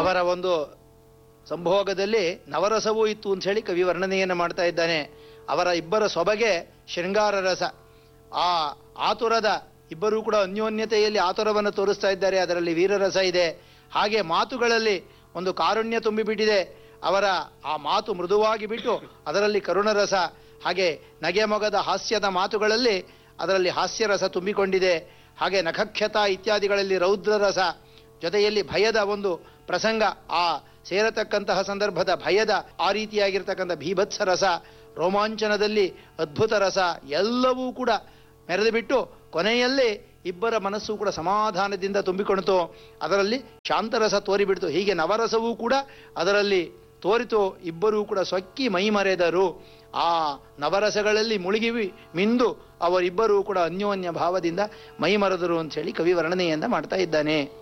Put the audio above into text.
ಅವರ ಒಂದು ಸಂಭೋಗದಲ್ಲಿ ನವರಸವೂ ಇತ್ತು ಅಂತ ಹೇಳಿ ಕವಿ ವರ್ಣನೆಯನ್ನು ಮಾಡ್ತಾ ಇದ್ದಾನೆ ಅವರ ಇಬ್ಬರ ಸೊಬಗೆ ಶೃಂಗಾರ ರಸ ಆ ಆತುರದ ಇಬ್ಬರೂ ಕೂಡ ಅನ್ಯೋನ್ಯತೆಯಲ್ಲಿ ಆತುರವನ್ನು ತೋರಿಸ್ತಾ ಇದ್ದಾರೆ ಅದರಲ್ಲಿ ವೀರರಸ ಇದೆ ಹಾಗೆ ಮಾತುಗಳಲ್ಲಿ ಒಂದು ಕಾರುಣ್ಯ ತುಂಬಿಬಿಟ್ಟಿದೆ ಅವರ ಆ ಮಾತು ಮೃದುವಾಗಿ ಬಿಟ್ಟು ಅದರಲ್ಲಿ ಕರುಣರಸ ಹಾಗೆ ನಗೆ ಮೊಗದ ಹಾಸ್ಯದ ಮಾತುಗಳಲ್ಲಿ ಅದರಲ್ಲಿ ಹಾಸ್ಯರಸ ತುಂಬಿಕೊಂಡಿದೆ ಹಾಗೆ ನಖಖ್ಯತ ಇತ್ಯಾದಿಗಳಲ್ಲಿ ರೌದ್ರರಸ ಜೊತೆಯಲ್ಲಿ ಭಯದ ಒಂದು ಪ್ರಸಂಗ ಆ ಸೇರತಕ್ಕಂತಹ ಸಂದರ್ಭದ ಭಯದ ಆ ರೀತಿಯಾಗಿರ್ತಕ್ಕಂಥ ಭೀಭತ್ಸ ರಸ ರೋಮಾಂಚನದಲ್ಲಿ ಅದ್ಭುತ ರಸ ಎಲ್ಲವೂ ಕೂಡ ಮೆರೆದು ಬಿಟ್ಟು ಕೊನೆಯಲ್ಲಿ ಇಬ್ಬರ ಮನಸ್ಸು ಕೂಡ ಸಮಾಧಾನದಿಂದ ತುಂಬಿಕೊಂಡಿತು ಅದರಲ್ಲಿ ಶಾಂತರಸ ತೋರಿಬಿಡ್ತು ಹೀಗೆ ನವರಸವೂ ಕೂಡ ಅದರಲ್ಲಿ ತೋರಿತು ಇಬ್ಬರೂ ಕೂಡ ಸೊಕ್ಕಿ ಮೈಮರೆದರು ಆ ನವರಸಗಳಲ್ಲಿ ಮುಳುಗಿ ಮಿಂದು ಅವರಿಬ್ಬರೂ ಕೂಡ ಅನ್ಯೋನ್ಯ ಭಾವದಿಂದ ಮೈಮರೆದರು ಅಂತ ಹೇಳಿ ಕವಿ ವರ್ಣನೆಯನ್ನ ಮಾಡ್ತಾ ಇದ್ದಾನೆ